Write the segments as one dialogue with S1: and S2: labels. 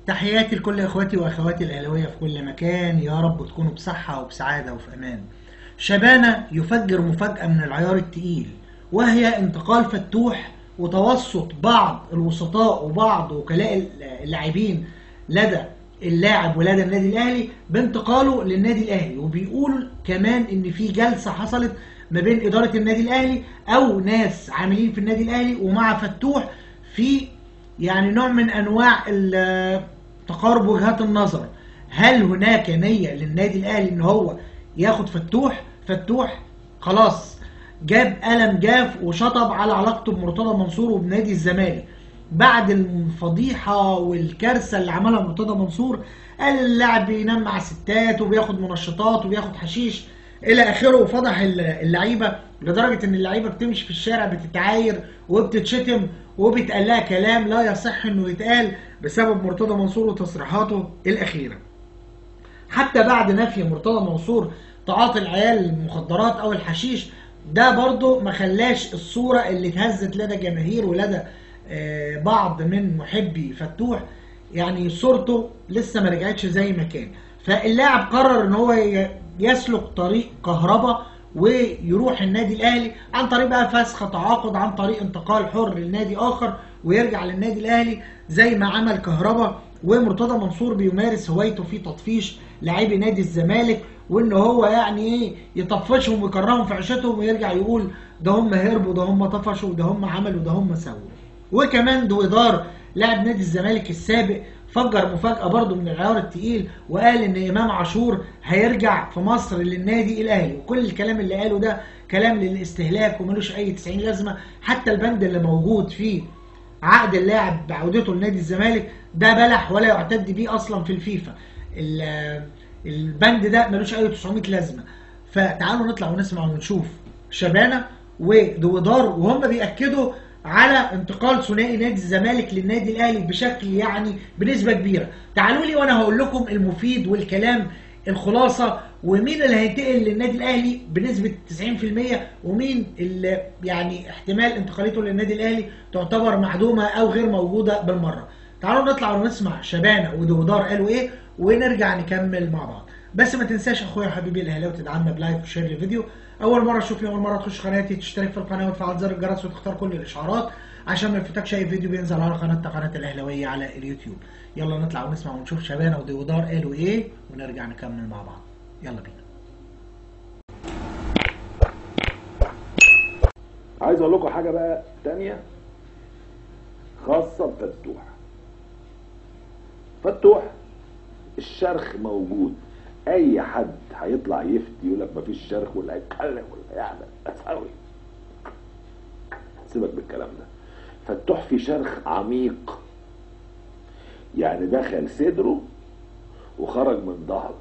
S1: تحياتي لكل اخواتي واخواتي الاهلاويه في كل مكان يا رب تكونوا بصحه وبسعاده وفي امان شبانه يفجر مفاجاه من العيار التقيل وهي انتقال فتوح وتوسط بعض الوسطاء وبعض وكلاء اللاعبين لدى اللاعب ولدى النادي الاهلي بانتقاله للنادي الاهلي وبيقول كمان ان في جلسه حصلت ما بين اداره النادي الاهلي او ناس عاملين في النادي الاهلي ومع فتوح في يعني نوع من انواع ال- تقارب وجهات النظر هل هناك نيه للنادي الاهلي ان هو ياخد فتوح فتوح خلاص جاب قلم جاف وشطب على علاقته بمرتضى منصور وبنادي الزمالك بعد الفضيحه والكارثه اللي عملها مرتضى منصور قال اللاعب بينام مع ستات وبياخد منشطات وبياخد حشيش الى اخره وفضح اللعيبه لدرجه ان اللعيبه بتمشي في الشارع بتتعاير وبتتشتم وبيتقال لها كلام لا يصح انه يتقال بسبب مرتضى منصور وتصريحاته الاخيره. حتى بعد نفي مرتضى منصور تعاطي العيال المخدرات او الحشيش ده برضه ما خلاش الصوره اللي اتهزت لدى جماهير ولدى آه، بعض من محبي فتوح يعني صورته لسه ما رجعتش زي ما كان فاللاعب قرر ان هو ي- يسلك طريق كهربا ويروح النادي الاهلي عن طريق بقى فسخ تعاقد عن طريق انتقال حر لنادي اخر ويرجع للنادي الاهلي زي ما عمل كهربا ومرتضى منصور بيمارس هوايته في تطفيش لاعبي نادي الزمالك وان هو يعني ايه يطفشهم ويكرههم في عيشتهم ويرجع يقول ده هم هربوا ده هم طفشوا ده هم عملوا ده هم سووا وكمان دويدار لاعب نادي الزمالك السابق فجر مفاجأة برضه من العيار التقيل وقال ان امام عاشور هيرجع في مصر للنادي الاهلي وكل الكلام اللي قاله ده كلام للاستهلاك وملوش اي 90 لازمة حتى البند اللي موجود فيه عقد اللاعب بعودته لنادي الزمالك ده بلح ولا يعتد بيه اصلا في الفيفا ال- البند ده ملوش اي 900 لازمه فتعالوا نطلع ونسمع ونشوف شبانه ودويدار وهم بياكدوا على انتقال ثنائي نادي الزمالك للنادي الاهلي بشكل يعني بنسبه كبيره تعالوا لي وانا هقول لكم المفيد والكلام الخلاصه ومين اللي هينتقل للنادي الاهلي بنسبه 90% ومين اللي يعني احتمال انتقالته للنادي الاهلي تعتبر معدومه او غير موجوده بالمره تعالوا نطلع ونسمع شبانه ودودار قالوا ايه ونرجع نكمل مع بعض بس ما تنساش اخويا وحبيبي الاهلاوي تدعمنا بلايك وشير للفيديو اول مره تشوفني اول مره تخش قناتي تشترك في القناه وتفعل زر الجرس وتختار كل الاشعارات عشان ما يفوتكش اي فيديو بينزل على قناتنا قناه الاهلاويه على اليوتيوب يلا نطلع ونسمع ونشوف شبانه ودودار قالوا ايه ونرجع نكمل مع بعض يلا بينا
S2: عايز اقول لكم حاجه بقى تانية خاصه بفتوح فتوح الشرخ موجود اي حد هيطلع يفتي يقول لك مفيش شرخ ولا هيتكلم ولا يعمل اسوي سيبك بالكلام ده فتوح في شرخ عميق يعني دخل صدره وخرج من ظهره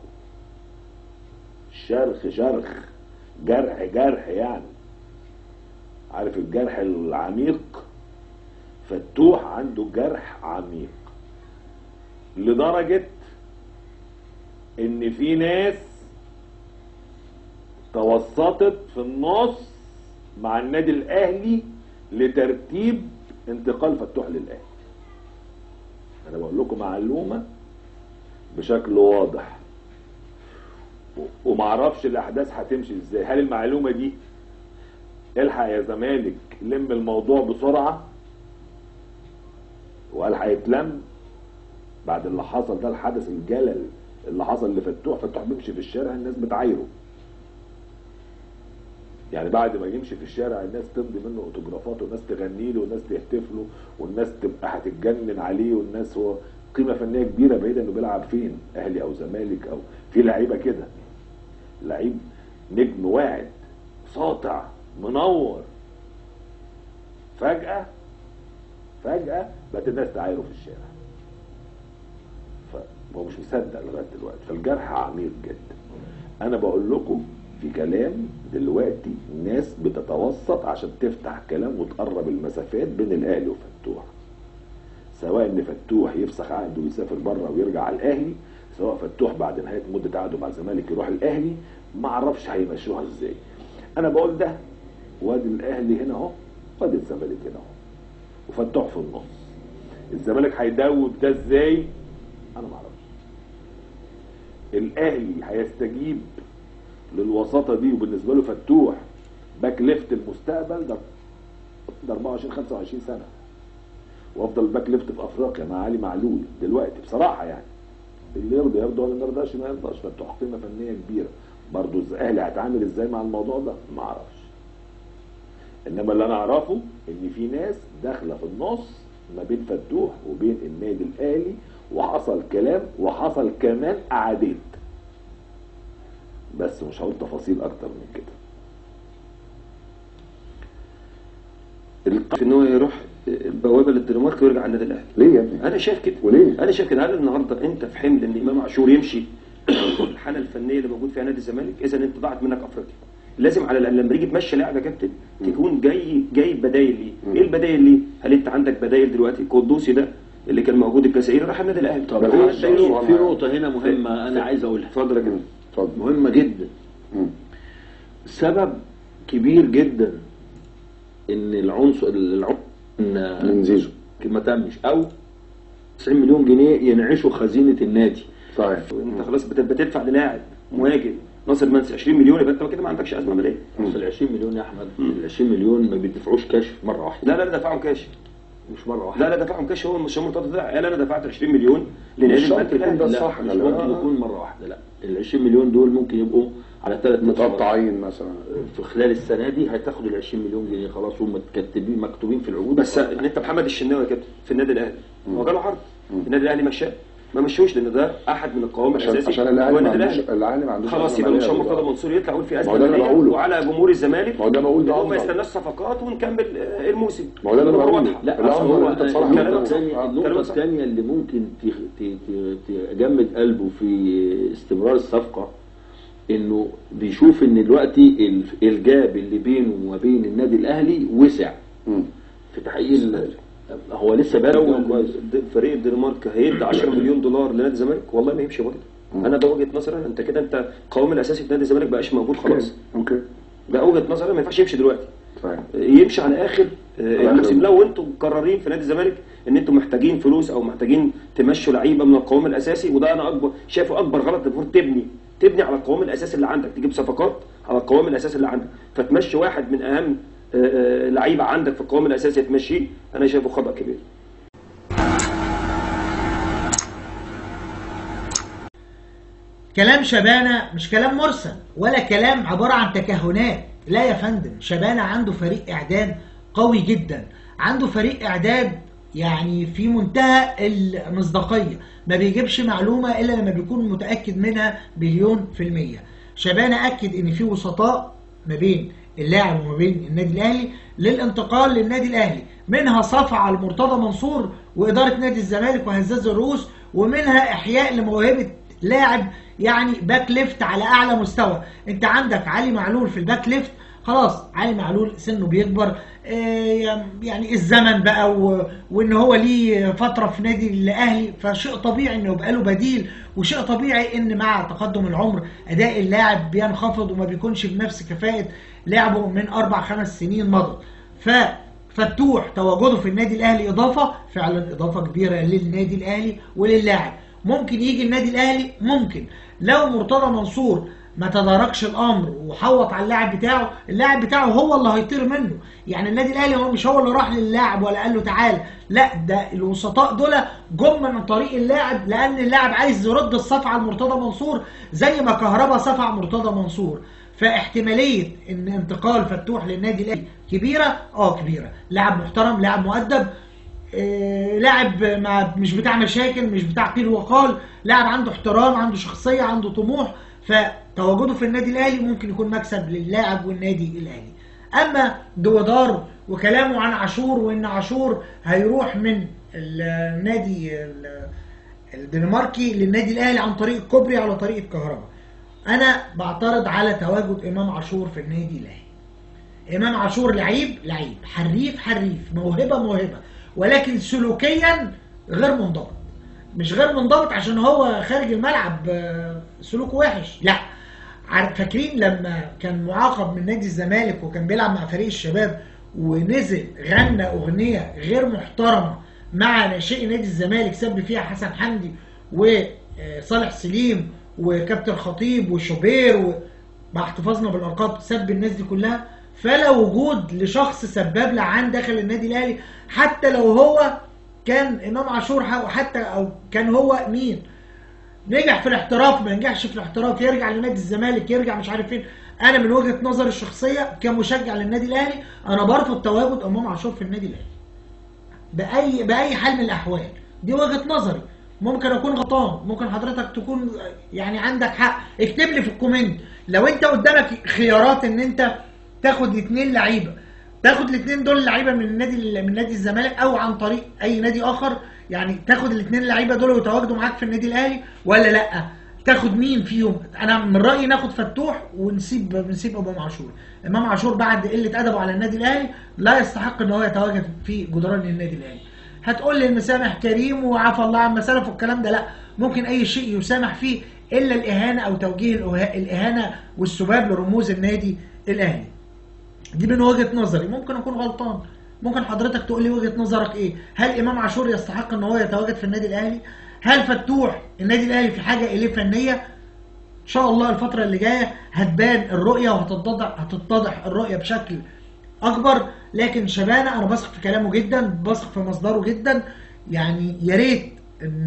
S2: شرخ شرخ جرح جرح يعني عارف الجرح العميق فتوح عنده جرح عميق لدرجة ان في ناس توسطت في النص مع النادي الاهلي لترتيب انتقال فتوح للاهلي انا بقول لكم معلومة بشكل واضح و- ومعرفش الاحداث هتمشي ازاي هل المعلومة دي الحق يا زمالك لم الموضوع بسرعة وقال هيتلم بعد اللي حصل ده الحدث الجلل اللي حصل لفتوح فتوح بيمشي في الشارع الناس بتعايره يعني بعد ما يمشي في الشارع الناس تمضي منه اوتوجرافات والناس تغني له والناس تهتف له والناس تبقى هتتجنن عليه والناس هو قيمه فنيه كبيره بعيدا انه بيلعب فين اهلي او زمالك او في لعيبه كده لعيب نجم واعد ساطع منور فجأة فجأة بقت الناس تعايره في الشارع فهو مش مصدق لغاية دلوقتي فالجرح عميق جدا أنا بقول لكم في كلام دلوقتي ناس بتتوسط عشان تفتح كلام وتقرب المسافات بين الأهلي وفتوح سواء ان فتوح يفسخ عقده ويسافر بره ويرجع على الاهلي سواء فتوح بعد نهايه مده عقده مع الزمالك يروح الاهلي ما اعرفش هيمشوها ازاي انا بقول ده وادي الاهلي هنا اهو وادي الزمالك هنا اهو وفتوح في النص الزمالك هيدوب ده ازاي انا ما اعرفش الاهلي هيستجيب للوساطه دي وبالنسبه له فتوح باك ليفت المستقبل ده ده 24 25 سنه وافضل باك ليفت في افريقيا مع علي معلول دلوقتي بصراحه يعني اللي يرضى يرضى واللي ما يرضاش ما يرضاش فتوح قيمه فنيه كبيره برضه الاهلي هيتعامل ازاي مع الموضوع ده ما اعرفش انما اللي انا اعرفه ان في ناس داخله في النص ما بين فتوح وبين النادي الاهلي وحصل كلام وحصل كمان قعدات بس مش هقول تفاصيل اكتر من كده
S3: في ان هو يروح البوابه للدنمارك ويرجع النادي الاهلي
S2: ليه يا ابني
S3: انا شايف كده
S2: وليه؟
S3: انا شايف كده هل النهارده انت في حمل ان امام عاشور يمشي الحاله الفنيه اللي موجود فيها نادي الزمالك اذا انت ضاعت منك افريقيا لازم على الاقل لما يجي تمشي لاعب يا كابتن تكون جاي جايب بدايل ليه ايه البدايل ليه هل انت عندك بدايل دلوقتي قدوسي ده اللي كان موجود الجزائري راح النادي الاهلي
S4: طب
S2: ده
S4: في-
S2: معلش
S4: في
S2: سؤال
S4: في
S2: معايا.
S4: نقطة هنا مهمة أنا عايز أقولها
S3: اتفضل يا كابتن
S2: اتفضل
S4: مهمة جدا
S2: مم.
S4: سبب كبير جدا إن العنصر العنصر
S2: من زيزو
S4: ما تمش أو 90 مليون جنيه ينعشوا خزينة النادي
S2: صحيح
S3: انت خلاص بت- بتدفع للاعب مهاجم ناصر منسي 20 مليون يبقى انت كده ما عندكش ازمه ماليه
S4: بس ال 20 مليون يا أحمد ال 20 مليون ما بيدفعوش كاش مرة واحدة
S3: لا لا لا دفعهم كاش
S4: مش مرة واحدة
S3: لا لا دفعهم كاش هو مش مرتضى ده قال انا دفعت 20 مليون لنادي
S2: مش شرط
S3: البنك
S2: يكون ده
S3: الاهلي
S2: صح
S4: مش
S2: خلي
S4: ممكن
S2: بالك.
S4: يكون مرة واحدة لا ال 20 مليون دول ممكن يبقوا على ثلاث
S2: متقطعين مثلا
S4: في خلال السنة دي هتاخد ال 20 مليون جنيه خلاص هم متكتبين مكتوبين في العقود
S3: بس ان انت محمد الشناوي يا كابتن في النادي الاهلي هو جاله عرض النادي الاهلي مشاه ما مشوش لان ده احد من القوام
S2: عشان
S3: الاساسي
S2: عشان
S3: هو
S2: الاهلي ما
S3: النادي
S2: عندوش
S3: الاهلي
S2: الاهلي ما عندوش
S3: خلاص
S2: أزمة
S3: يبقى مش
S2: مالية
S3: مرتضى
S2: دلوقتي.
S3: منصور يطلع يقول في
S2: ما
S3: ازمه
S2: هو ده اللي
S3: مالية
S2: بقوله.
S3: وعلى جمهور الزمالك
S2: ما هو ده بقول ده
S3: إن هو ما
S2: أفضل.
S3: يستناش صفقات ونكمل آه، الموسم
S2: ما هو ده اللي
S3: الأمور
S2: بقوله.
S3: واضحة.
S4: لا
S2: لا،
S4: أصل
S2: هو
S4: هو
S2: أنت بصراحة
S4: النقطة
S3: كلامك صح.
S4: الثانية النقطة
S3: كلامك صح.
S4: الثانية اللي ممكن ت- ت- ت- تجمد قلبه في استمرار الصفقة انه بيشوف ان دلوقتي ال- الجاب اللي بينه وما بين النادي الاهلي وسع
S2: مم.
S4: في تحقيق ال- هو لسه
S3: لو
S4: بادئ كويس
S3: د- فريق الدنمارك هيدي 10 مليون دولار لنادي الزمالك والله ما يمشي برضه انا ده وجهه نظري أنا. انت كده انت القوام الاساسي في نادي الزمالك بقاش موجود خلاص
S2: اوكي
S3: ده وجهه نظري ما ينفعش يمشي دلوقتي
S2: صحيح
S3: يمشي على اخر آه،
S2: على
S3: الموسم
S2: آخر.
S3: لو انتم مقررين في نادي الزمالك ان انتم محتاجين فلوس او محتاجين تمشوا لعيبه من القوام الاساسي وده انا اكبر شايفه اكبر غلط المفروض تبني تبني على القوام الاساسي اللي عندك تجيب صفقات على القوام الاساسي اللي عندك فتمشي واحد من اهم آه، آه، لعيبه عندك في القوام الاساسي تمشيه انا شايفه خطا كبير
S1: كلام شبانة مش كلام مرسل ولا كلام عبارة عن تكهنات لا يا فندم شبانة عنده فريق إعداد قوي جدا عنده فريق إعداد يعني في منتهى المصداقية ما بيجيبش معلومة إلا لما بيكون متأكد منها بليون في المية شبانة أكد إن في وسطاء ما بين اللاعب وما بين النادي الأهلي للانتقال للنادي الأهلي منها صفعة لمرتضى منصور وإدارة نادي الزمالك وهزاز الرؤوس ومنها إحياء لموهبة لاعب يعني باك ليفت على اعلى مستوى انت عندك علي معلول في الباك ليفت خلاص علي معلول سنه بيكبر آه، يعني الزمن بقى و... وان هو ليه فتره في نادي الاهلي فشيء طبيعي انه يبقى له بديل وشيء طبيعي ان مع تقدم العمر اداء اللاعب بينخفض وما بيكونش بنفس كفاءه لعبه من اربع خمس سنين مضت ف فتوح تواجده في النادي الاهلي اضافه فعلا اضافه كبيره للنادي الاهلي وللاعب ممكن يجي النادي الاهلي ممكن لو مرتضى منصور ما تداركش الامر وحوط على اللاعب بتاعه اللاعب بتاعه هو اللي هيطير منه يعني النادي الاهلي هو مش هو اللي راح للاعب ولا قال له تعالى لا ده الوسطاء دول جم من طريق اللاعب لان اللاعب عايز يرد الصفعه لمرتضى منصور زي ما كهربا صفع مرتضى منصور فاحتماليه ان انتقال فتوح للنادي الاهلي كبيره اه كبيره لاعب محترم لاعب مؤدب آه، لاعب ما مش بتاع مشاكل مش بتاع قيل وقال لاعب عنده احترام عنده شخصية عنده طموح فتواجده في النادي الاهلي ممكن يكون مكسب للاعب والنادي الاهلي اما دوادار وكلامه عن عاشور وان عاشور هيروح من النادي ال- الدنماركي للنادي الاهلي عن طريق الكوبري على طريق الكهرباء انا بعترض على تواجد امام عاشور في النادي الاهلي امام عاشور لعيب لعيب حريف حريف موهبه موهبه ولكن سلوكيا غير منضبط مش غير منضبط عشان هو خارج الملعب آه، سلوكه وحش لا عارف- فاكرين لما كان معاقب من نادي الزمالك وكان بيلعب مع فريق الشباب ونزل غنى اغنيه غير محترمه مع ناشئي نادي الزمالك سب فيها حسن حمدي وصالح سليم وكابتن خطيب وشوبير و... مع احتفاظنا بالارقام سب الناس دي كلها فلا وجود لشخص سباب لعان داخل النادي الاهلي حتى لو هو كان امام عاشور ح- حتى او كان هو مين نجح في الاحتراف ما نجحش في الاحتراف يرجع لنادي الزمالك يرجع مش عارف فين انا من وجهه نظري الشخصيه كمشجع للنادي الاهلي انا برفض تواجد امام عاشور في النادي الاهلي باي باي حال من الاحوال دي وجهه نظري ممكن اكون غلطان ممكن حضرتك تكون يعني عندك حق اكتب لي في الكومنت لو انت قدامك خيارات ان انت تاخد اتنين لعيبه تاخد الاثنين دول لعيبه من النادي من نادي الزمالك او عن طريق اي نادي اخر يعني تاخد الاثنين لعيبه دول ويتواجدوا معاك في النادي الاهلي ولا لا تاخد مين فيهم انا من رايي ناخد فتوح ونسيب نسيب امام عاشور امام عاشور بعد قله ادبه على النادي الاهلي لا يستحق ان هو يتواجد في جدران النادي الاهلي هتقول لي المسامح كريم وعفى الله عما سلف والكلام ده لا ممكن اي شيء يسامح فيه الا الاهانه او توجيه الأه- الاهانه والسباب لرموز النادي الاهلي دي من وجهه نظري ممكن اكون غلطان ممكن حضرتك تقول لي وجهه نظرك ايه هل امام عاشور يستحق ان هو يتواجد في النادي الاهلي هل فتوح النادي الاهلي في حاجه اليه فنيه ان شاء الله الفتره اللي جايه هتبان الرؤيه وهتتضح هتتضح الرؤيه بشكل اكبر لكن شبانه انا بثق في كلامه جدا بثق في مصدره جدا يعني يا ريت ان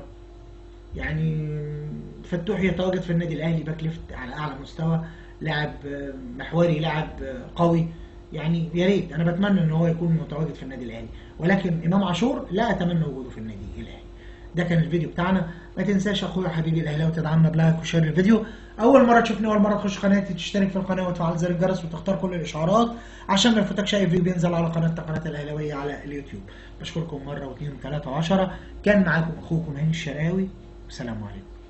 S1: يعني فتوح يتواجد في النادي الاهلي باك ليفت على اعلى مستوى لاعب آه، محوري لاعب آه، قوي يعني يا ريت انا بتمنى ان هو يكون متواجد في النادي الاهلي ولكن امام عاشور لا اتمنى وجوده في النادي الاهلي ده كان الفيديو بتاعنا ما تنساش اخويا حبيبي الاهلاوي تدعمنا بلايك وشير الفيديو اول مره تشوفني اول مره تخش قناتي تشترك في القناه وتفعل زر الجرس وتختار كل الاشعارات عشان ما يفوتكش اي فيديو بينزل على قناه قناه الاهلاويه على اليوتيوب بشكركم مره واثنين وثلاثه وعشره كان معاكم اخوكم هاني الشراوي والسلام عليكم